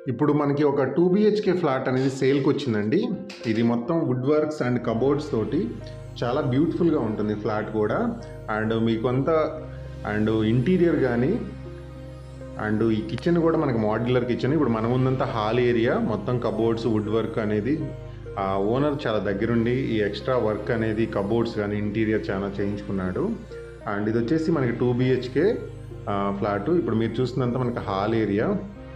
ఇప్పుడు మనకి ఒక టూ బిహెచ్కే ఫ్లాట్ అనేది సేల్కి వచ్చిందండి ఇది మొత్తం వుడ్ వర్క్స్ అండ్ కబోర్డ్స్ తోటి చాలా బ్యూటిఫుల్గా ఉంటుంది ఫ్లాట్ కూడా అండ్ మీకు అంత అండ్ ఇంటీరియర్ కానీ అండ్ ఈ కిచెన్ కూడా మనకి మాడ్యులర్ కిచెన్ ఇప్పుడు మన ముందంతా హాల్ ఏరియా మొత్తం కబోర్డ్స్ వుడ్ వర్క్ అనేది ఆ ఓనర్ చాలా దగ్గరుండి ఈ ఎక్స్ట్రా వర్క్ అనేది కబోర్డ్స్ కానీ ఇంటీరియర్ చాలా చేయించుకున్నాడు అండ్ ఇది వచ్చేసి మనకి టూ బిహెచ్కే ఫ్లాట్ ఇప్పుడు మీరు చూసినంత మనకి హాల్ ఏరియా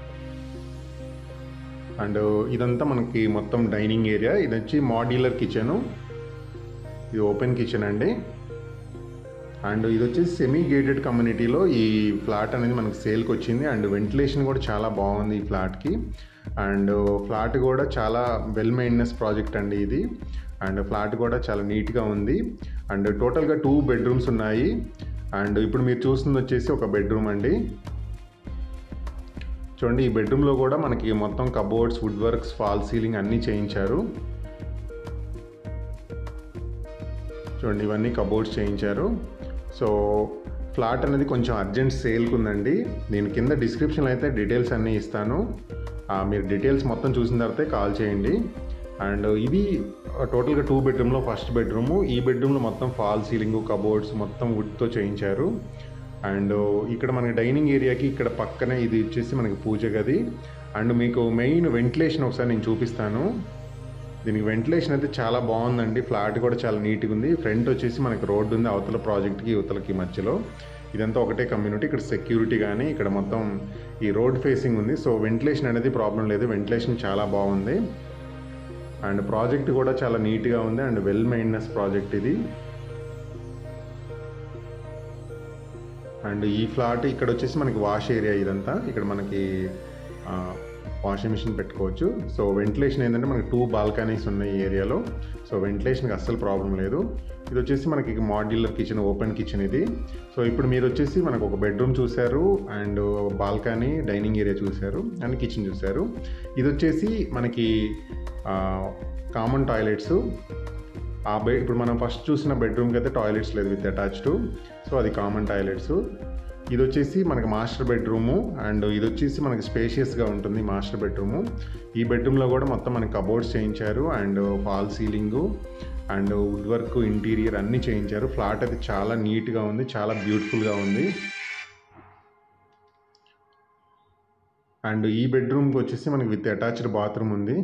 అండ్ ఇదంతా మనకి మొత్తం డైనింగ్ ఏరియా ఇది వచ్చి మాడ్యులర్ కిచెను ఇది ఓపెన్ కిచెన్ అండి అండ్ ఇది వచ్చేసి సెమీ గేటెడ్ కమ్యూనిటీలో ఈ ఫ్లాట్ అనేది మనకి సేల్కి వచ్చింది అండ్ వెంటిలేషన్ కూడా చాలా బాగుంది ఈ ఫ్లాట్కి అండ్ ఫ్లాట్ కూడా చాలా వెల్ మెయింటెనెన్స్ ప్రాజెక్ట్ అండి ఇది అండ్ ఫ్లాట్ కూడా చాలా నీట్గా ఉంది అండ్ టోటల్గా టూ బెడ్రూమ్స్ ఉన్నాయి అండ్ ఇప్పుడు మీరు చూస్తుంది వచ్చేసి ఒక బెడ్రూమ్ అండి చూడండి ఈ బెడ్రూమ్లో కూడా మనకి మొత్తం cupboards wood works fall ceiling అన్నీ చేయించారు చూడండి ఇవన్నీ కబోర్డ్స్ చేయించారు సో ఫ్లాట్ అనేది కొంచెం అర్జెంట్ సేల్కి ఉందండి దీని కింద డిస్క్రిప్షన్లో అయితే డీటెయిల్స్ అన్నీ ఇస్తాను ఆ, మీరు డీటెయిల్స్ మొత్తం చూసిన తర్వాతే కాల్ చేయండి అండ్ ఇది టోటల్గా టూ బెడ్రూమ్లో ఫస్ట్ బెడ్రూము ఈ బెడ్రూమ్లో మొత్తం ఫాల్ సీలింగ్ కబోర్డ్స్ మొత్తం వుడ్తో చేయించారు అండ్ ఇక్కడ మనకి డైనింగ్ ఏరియాకి ఇక్కడ పక్కనే ఇది వచ్చేసి మనకి పూజ గది అండ్ మీకు మెయిన్ వెంటిలేషన్ ఒకసారి నేను చూపిస్తాను దీనికి వెంటిలేషన్ అయితే చాలా బాగుందండి ఫ్లాట్ కూడా చాలా నీట్గా ఉంది ఫ్రంట్ వచ్చేసి మనకి రోడ్డు ఉంది అవతల ప్రాజెక్ట్కి యువతలకి మధ్యలో ఇదంతా ఒకటే కమ్యూనిటీ ఇక్కడ సెక్యూరిటీ కానీ ఇక్కడ మొత్తం ఈ రోడ్ ఫేసింగ్ ఉంది సో వెంటిలేషన్ అనేది ప్రాబ్లం లేదు వెంటిలేషన్ చాలా బాగుంది అండ్ ప్రాజెక్ట్ కూడా చాలా నీట్గా ఉంది అండ్ వెల్ మెయింటెనెన్స్ ప్రాజెక్ట్ ఇది అండ్ ఈ ఫ్లాట్ ఇక్కడ వచ్చేసి మనకి వాష్ ఏరియా ఇదంతా ఇక్కడ మనకి వాషింగ్ మిషన్ పెట్టుకోవచ్చు సో వెంటిలేషన్ ఏంటంటే మనకి టూ బాల్కనీస్ ఉన్నాయి ఈ ఏరియాలో సో వెంటిలేషన్కి అస్సలు ప్రాబ్లం లేదు ఇది వచ్చేసి మనకి మాడ్యులర్ కిచెన్ ఓపెన్ కిచెన్ ఇది సో ఇప్పుడు మీరు వచ్చేసి మనకు ఒక బెడ్రూమ్ చూశారు అండ్ బాల్కనీ డైనింగ్ ఏరియా చూశారు అండ్ కిచెన్ చూశారు ఇది వచ్చేసి మనకి కామన్ టాయిలెట్స్ ఆ బెడ్ ఇప్పుడు మనం ఫస్ట్ చూసిన బెడ్రూమ్కి అయితే టాయిలెట్స్ లేదు విత్ అటాచ్డ్ సో అది కామన్ టాయిలెట్స్ ఇది వచ్చేసి మనకి మాస్టర్ బెడ్రూము అండ్ ఇది వచ్చేసి మనకి స్పేషియస్గా ఉంటుంది మాస్టర్ బెడ్రూము ఈ బెడ్రూమ్లో కూడా మొత్తం మనకి కబోర్డ్స్ చేయించారు and fall ceiling and wood work interior అన్నీ చేయించారు ఫ్లాట్ అయితే చాలా నీట్గా ఉంది చాలా బ్యూటిఫుల్గా ఉంది అండ్ ఈ బెడ్రూమ్కి వచ్చేసి మనకి విత్ అటాచ్డ్ బాత్రూమ్ ఉంది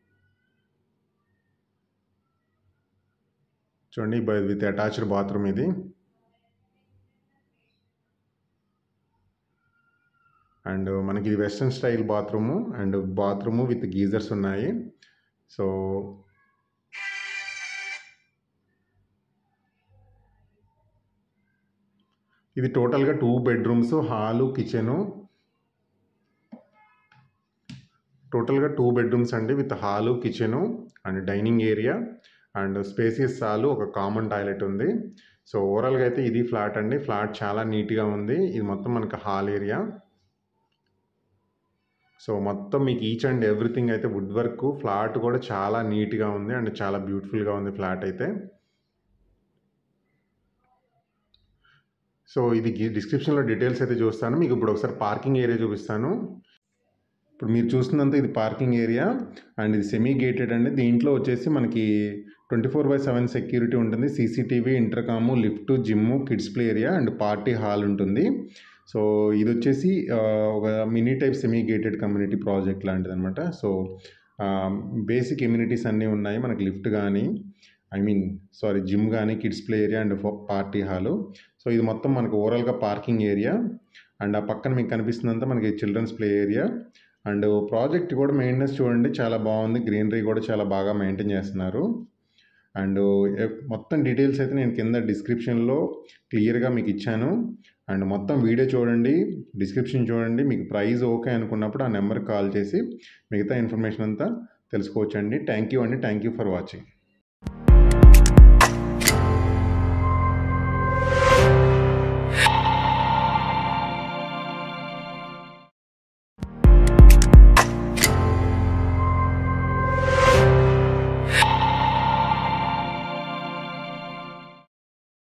చూడండి విత్ అటాచ్డ్ బాత్రూమ్ ఇది అండ్ మనకి ఇది western style bathroom and bathroom with geysers ఉన్నాయి సో ఇది టోటల్గా టూ బెడ్రూమ్స్ హాలు కిచెను టోటల్గా టూ బెడ్రూమ్స్ అండి with hall kitchen and dining area and spacious hall ఒక కామన్ టాయిలెట్ ఉంది సో ఓవరాల్గా అయితే ఇది ఫ్లాట్ అండి ఫ్లాట్ చాలా నీట్గా ఉంది ఇది మొత్తం మనకి హాల్ ఏరియా సో మొత్తం మీకు ఈచ్ అండ్ ఎవ్రీథింగ్ అయితే వుడ్ వర్క్ ఫ్లాట్ కూడా చాలా నీట్గా ఉంది అండ్ చాలా బ్యూటిఫుల్గా ఉంది ఫ్లాట్ అయితే సో ఇది డిస్క్రిప్షన్లో డీటెయిల్స్ అయితే చూస్తాను మీకు ఇప్పుడు ఒకసారి పార్కింగ్ ఏరియా చూపిస్తాను ఇప్పుడు మీరు చూస్తున్నంత ఇది పార్కింగ్ ఏరియా అండ్ ఇది సెమీ గేటెడ్ అండి దీంట్లో వచ్చేసి మనకి twenty four by seven security ఉంటుంది CCTV intercom lift gym kids play area and party hall ఉంటుంది సో ఇది వచ్చేసి ఆ, ఒక mini type semi gated community project లాంటిది అనమాట సో బేసిక్ ఇమ్యూనిటీస్ అన్నీ ఉన్నాయి మనకి లిఫ్ట్ కానీ ఐ మీన్ సారీ జిమ్ కానీ kids play area and party hall so ఇది మొత్తం మనకు ఓవరాల్గా పార్కింగ్ ఏరియా అండ్ ఆ పక్కన మీకు కనిపిస్తుందంతా మనకి children's play area and project కూడా మెయింటెనెన్స్ చూడండి చాలా బాగుంది గ్రీనరీ కూడా చాలా బాగా మెయింటైన్ చేస్తున్నారు అండ్ ఎ- మొత్తం డీటెయిల్స్ అయితే నేను కింద డిస్క్రిప్షన్లో క్లియర్గా మీకు ఇచ్చాను అండ్ మొత్తం వీడియో చూడండి డిస్క్రిప్షన్ చూడండి మీకు ప్రైస్ ఓకే అనుకున్నప్పుడు ఆ నెంబర్కి కాల్ చేసి మిగతా ఇన్ఫర్మేషన్ అంతా తెలుసుకోవచ్చండి థ్యాంక్ యూ అండి థ్యాంక్ యూ ఫర్ వాచింగ్